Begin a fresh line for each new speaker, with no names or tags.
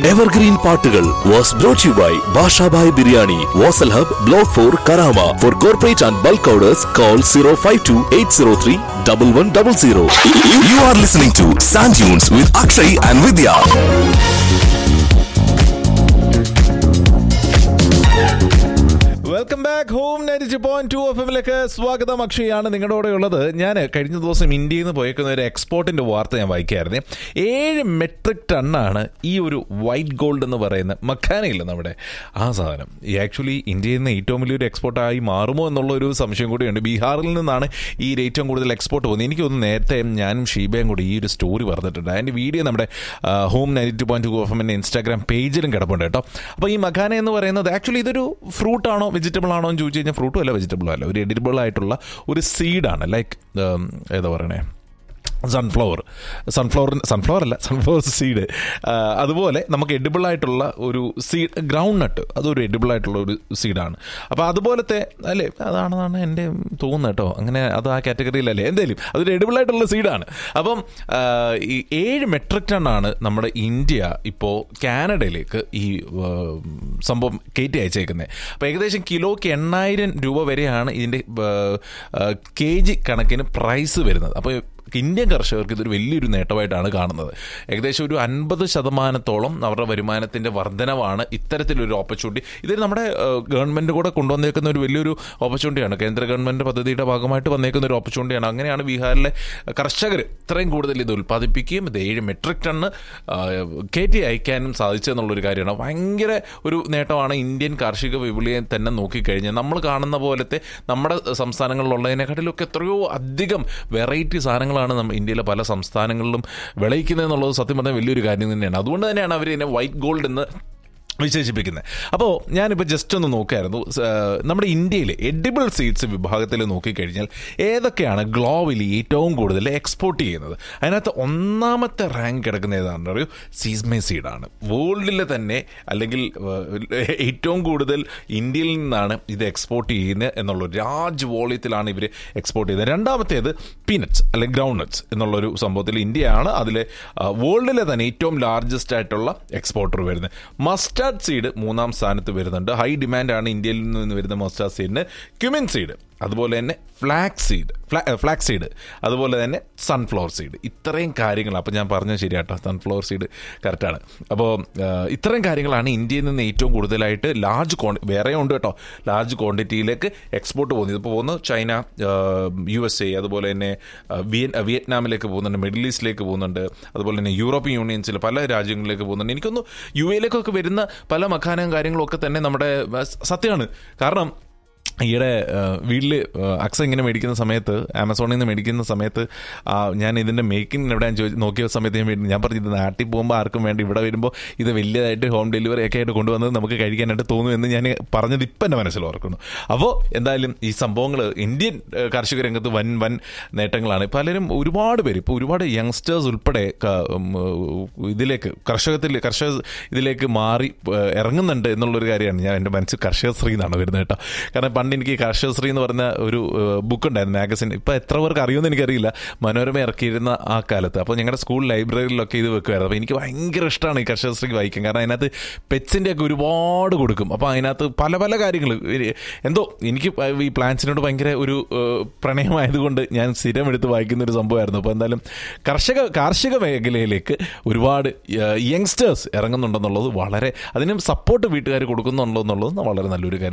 Evergreen പാട്ടുകൾ was brought you by Bashabai biryani Vasal hub block four Karama for corporate and bulk orders call zero five two eight zero three double one double zero
You are listening to Sand Tunes with Akshay and Vidya.
Welcome back home ninety point two F എമ്മിലേക്ക് സ്വാഗതം അക്ഷയാണ് നിങ്ങളുടെ കൂടെ ഉള്ളത് ഞാൻ കഴിഞ്ഞ ദിവസം ഇന്ത്യയിൽ നിന്ന് പോയേക്കുന്ന ഒരു എക്സ്പോർട്ടിന്റെ വാർത്ത ഞാൻ വായിക്കായിരുന്നേ ഏഴ് മെട്രിക് ടണ്ണാണ് ഈ ഒരു വൈറ്റ് ഗോൾഡ് എന്ന് പറയുന്ന മക്കാനയില്ല നമ്മുടെ ആ സാധനം ഈ ആക്ച്വലി ഇന്ത്യയിൽ നിന്ന് ഏറ്റവും വലിയൊരു എക്സ്പോർട്ടായി മാറുമോ എന്നുള്ള ഒരു സംശയം കൂടിയുണ്ട് ബീഹാറിൽ നിന്നാണ് ഈ ഒരു ഏറ്റവും കൂടുതൽ എക്സ്പോർട്ട് പോകുന്നത് എനിക്ക് തോന്നുന്നു നേരത്തെ ഞാനും ഷീബയും കൂടി ഈ ഒരു സ്റ്റോറി പറഞ്ഞിട്ടുണ്ട് അതിന്റെ വീഡിയോ നമ്മുടെ home ninety two point two F എമ്മിന്റെ ഇൻസ്റ്റാഗ്രാം പേജിലും കിടപ്പുണ്ട് കേട്ടോ അപ്പോൾ ഈ മഖാന എന്ന് പറയുന്നത് ആക്ച്വലി ഇതൊരു ഫ്രൂട്ട് ആണോ വെജിറ്റബിൾ ആണോ എന്ന് ചോദിച്ചു കഴിഞ്ഞാൽ ഫ്രൂട്ടും അല്ല വെജിറ്റബിളും അല്ല ഒരു എഡിബിൾ ആയിട്ടുള്ള ഒരു സീഡാണ് ലൈക്ക് ഏതാ പറയണേ സൺഫ്ലവർ സൺഫ്ലവർ സൺഫ്ലവർ അല്ല സൺഫ്ലവർ സീഡ് അതുപോലെ നമുക്ക് എഡിബിൾ ആയിട്ടുള്ള ഒരു സീഡ് ഗ്രൗണ്ട് നട്ട് അതൊരു എഡിബിൾ ആയിട്ടുള്ള ഒരു സീഡാണ് അപ്പോൾ അതുപോലത്തെ അല്ലേ അതാണെന്നാണ് എൻ്റെ തോന്നുന്നത് കേട്ടോ അങ്ങനെ അത് ആ കാറ്റഗറിയിലല്ലേ എന്തായാലും അതൊരു എഡിബിൾ ആയിട്ടുള്ള സീഡാണ് അപ്പം ആ, ഈ ഏഴ് മെട്രിക് ടൺ ആണ് നമ്മുടെ ഇന്ത്യ ഇപ്പോൾ കാനഡയിലേക്ക് ഈ ആ, സംഭവം കയറ്റി അയച്ചേക്കുന്നത് അപ്പോൾ ഏകദേശം കിലോയ്ക്ക് എണ്ണായിരം രൂപ വരെയാണ് ഇതിൻ്റെ കെ ജി കണക്കിന് പ്രൈസ് വരുന്നത് അപ്പോൾ ഇന്ത്യൻ കർഷകർക്ക് ഇതൊരു വലിയൊരു നേട്ടമായിട്ടാണ് കാണുന്നത് ഏകദേശം ഒരു അൻപത് ശതമാനത്തോളം അവരുടെ വരുമാനത്തിന്റെ വർധനവാണ് ഇത്തരത്തിലൊരു ഓപ്പർച്യൂണിറ്റി ഇത് നമ്മുടെ ഗവൺമെന്റ് കൂടെ കൊണ്ടുവന്നേക്കുന്ന ഒരു വലിയൊരു ഓപ്പർച്യൂണിറ്റിയാണ് കേന്ദ്ര ഗവൺമെന്റ് പദ്ധതിയുടെ ഭാഗമായിട്ട് വന്നേക്കുന്ന ഒരു ഓപ്പർച്യൂണിറ്റിയാണ് അങ്ങനെയാണ് ബീഹാറിലെ കർഷകർ ഇത്രയും കൂടുതൽ ഇത് ഉൽപ്പാദിപ്പിക്കുകയും ഇത് ഏഴ് മെട്രിക് ടണ്ണ് കയറ്റി അയക്കാനും സാധിച്ചെന്നുള്ളൊരു കാര്യമാണ് ഭയങ്കര ഒരു നേട്ടമാണ് ഇന്ത്യൻ കാർഷിക വിപണിയെ തന്നെ നോക്കിക്കഴിഞ്ഞാൽ നമ്മൾ കാണുന്ന പോലത്തെ നമ്മുടെ സംസ്ഥാനങ്ങളിലുള്ളതിനെക്കാട്ടിലൊക്കെ എത്രയോ അധികം വെറൈറ്റി സാധനങ്ങളാണ് നമ്മൾ ഇന്ത്യയിലെ പല സംസ്ഥാനങ്ങളിലും വിളയിക്കുന്നത് എന്നുള്ളത് സത്യം പറഞ്ഞാൽ വലിയൊരു കാര്യം തന്നെയാണ് അതുകൊണ്ട് തന്നെയാണ് അവർ ഇതിനെ വൈറ്റ് ഗോൾഡ് എന്ന് വിശേഷിപ്പിക്കുന്നത് അപ്പോൾ ഞാനിപ്പോൾ ജസ്റ്റ് ഒന്ന് നോക്കായിരുന്നു നമ്മുടെ ഇന്ത്യയിൽ എഡിബിൾ സീഡ്സ് വിഭാഗത്തിൽ നോക്കിക്കഴിഞ്ഞാൽ ഏതൊക്കെയാണ് ഗ്ലോബലി ഏറ്റവും കൂടുതൽ എക്സ്പോർട്ട് ചെയ്യുന്നത് അതിനകത്ത് ഒന്നാമത്തെ റാങ്ക് കിടക്കുന്ന ഏതാണെന്ന് അറിയൂ സീസ്മേ സീഡാണ് വേൾഡിൽ തന്നെ അല്ലെങ്കിൽ ഏഹ്, ഏറ്റവും കൂടുതൽ ഇന്ത്യയിൽ നിന്നാണ് ഇത് എക്സ്പോർട്ട് ചെയ്യുന്നത് എന്നുള്ള രാജ് വോളിയത്തിലാണ് ഇവർ എക്സ്പോർട്ട് ചെയ്യുന്നത് രണ്ടാമത്തേത് പീനട്സ് അല്ലെങ്കിൽ ഗ്രൗണ്ട് നട്ട്സ് എന്നുള്ളൊരു സംഭവത്തിൽ ഇന്ത്യയാണ് അതിലെ വേൾഡിലെ തന്നെ ഏറ്റവും ലാർജസ്റ്റ് ആയിട്ടുള്ള എക്സ്പോർട്ടർ വരുന്നത് മസ്റ്റാർഡ് സീഡ് മൂന്നാം സ്ഥാനത്ത് വരുന്നുണ്ട് ഹൈ ഡിമാൻഡാണ് ഇന്ത്യയിൽ നിന്ന് വരുന്ന മസ്റ്റാർഡ് സീഡിന് ക്യുമിൻ സീഡ് അതുപോലെ തന്നെ ഫ്ലാക്സ് സീഡ് ഫ്ലാക്സ് സീഡ് അതുപോലെ തന്നെ സൺഫ്ലവർ സീഡ് ഇത്രയും കാര്യങ്ങൾ അപ്പോൾ ഞാൻ പറഞ്ഞത് ശരിയാട്ടോ സൺഫ്ലവർ സീഡ് കറക്റ്റാണ് അപ്പോൾ ഇത്രയും കാര്യങ്ങളാണ് ഇന്ത്യയിൽ നിന്ന് ഏറ്റവും കൂടുതലായിട്ട് ലാർജ് ക്വാണ്ടി വേറെ ഉണ്ട് കേട്ടോ ലാർജ് ക്വാണ്ടിറ്റിയിലേക്ക് എക്സ്പോർട്ട് പോകുന്നത് ഇപ്പോൾ പോകുന്നത് ചൈന യു എസ് എ അതുപോലെ തന്നെ ആ, വിയ- വിയറ്റ്നാമിലേക്ക് പോകുന്നുണ്ട് മിഡിൽ ഈസ്റ്റിലേക്ക് പോകുന്നുണ്ട് അതുപോലെ തന്നെ യൂറോപ്യൻ യൂണിയൻസിൽ പല രാജ്യങ്ങളിലേക്ക് പോകുന്നുണ്ട് എനിക്കൊന്ന് യു എയിലേക്കൊക്കെ വരുന്ന പല മഖാനവും കാര്യങ്ങളും ഒക്കെ തന്നെ നമ്മുടെ ആ, സത്യമാണ് കാരണം ഈയിടെ വീട്ടിൽ അക്സ ഇങ്ങനെ മേടിക്കുന്ന സമയത്ത് ആമസോണിൽ നിന്ന് മേടിക്കുന്ന സമയത്ത് ആ, ഞാൻ ഇതിൻ്റെ മേക്കിംഗ് എവിടെ ചോദിച്ചു നോക്കിയ സമയത്ത് ഞാൻ മേടി- ഞാൻ പറഞ്ഞു ഇത് നാട്ടിൽ പോകുമ്പോൾ ആർക്കും വേണ്ട ഇവിടെ വരുമ്പോൾ ഇത് വലിയതായിട്ട് ഹോം ഡെലിവറി ഒക്കെ ആയിട്ട് കൊണ്ടുവന്നത് നമുക്ക് കഴിക്കാനായിട്ട് തോന്നും എന്ന് ഞാൻ പറഞ്ഞത് ഇപ്പം എൻ്റെ മനസ്സിൽ ഓർക്കുന്നു അപ്പോൾ എന്തായാലും ഈ സംഭവങ്ങൾ ഇന്ത്യൻ ഏഹ്, കാർഷിക രംഗത്ത് വൻ വൻ നേട്ടങ്ങളാണ് പലരും ഒരുപാട് പേര് ഇപ്പോൾ ഒരുപാട് യങ്സ്റ്റേഴ്സ് ഉൾപ്പെടെ ക- ഉം, ഇതിലേക്ക് കർഷകത്തിൽ കർഷക ഇതിലേക്ക് മാറി ഏഹ്, ഇറങ്ങുന്നുണ്ട് എന്നുള്ളൊരു കാര്യമാണ് ഞാൻ എൻ്റെ മനസ്സിൽ കർഷകശ്രീ എന്നാണ് വരുന്നത് കേട്ടോ കാരണം പണ്ട് എനിക്ക് കർഷകശ്രീ എന്ന് പറഞ്ഞ ഒരു ബുക്ക് ഉണ്ടായിരുന്നു മാഗസിൻ ഇപ്പം എത്ര പേർക്ക് അറിയുമെന്ന് എനിക്കറിയില്ല മനോരമ ഇറക്കിയിരുന്ന ആ കാലത്ത് അപ്പോൾ ഞങ്ങളുടെ സ്കൂൾ ലൈബ്രറിയിലൊക്കെ ഇത് വെക്കുമായിരുന്നു അപ്പോൾ എനിക്ക് ഭയങ്കര ഇഷ്ടമാണ് ഈ കർഷകശ്രീ വായിക്കാൻ കാരണം അതിനകത്ത് പെറ്റ്സിൻ്റെ ഒക്കെ ഒരുപാട് കൊടുക്കും അപ്പോൾ അതിനകത്ത് പല പല കാര്യങ്ങൾ എന്തോ എനിക്ക് ഈ പ്ലാന്റ്സിനോട് ഭയങ്കര ഒരു ഏഹ്, പ്രണയമായതുകൊണ്ട് ഞാൻ സ്ഥിരം എടുത്ത് വായിക്കുന്ന ഒരു സംഭവമായിരുന്നു അപ്പോൾ എന്തായാലും കർഷക കാർഷിക മേഖലയിലേക്ക് ഒരുപാട് യങ്സ്റ്റേഴ്സ് ഇറങ്ങുന്നുണ്ടെന്നുള്ളത് വളരെ അതിനും സപ്പോർട്ട് വീട്ടുകാർ കൊടുക്കുന്നുണ്ടെന്നുള്ളത് വളരെ നല്ലൊരു കാര്യം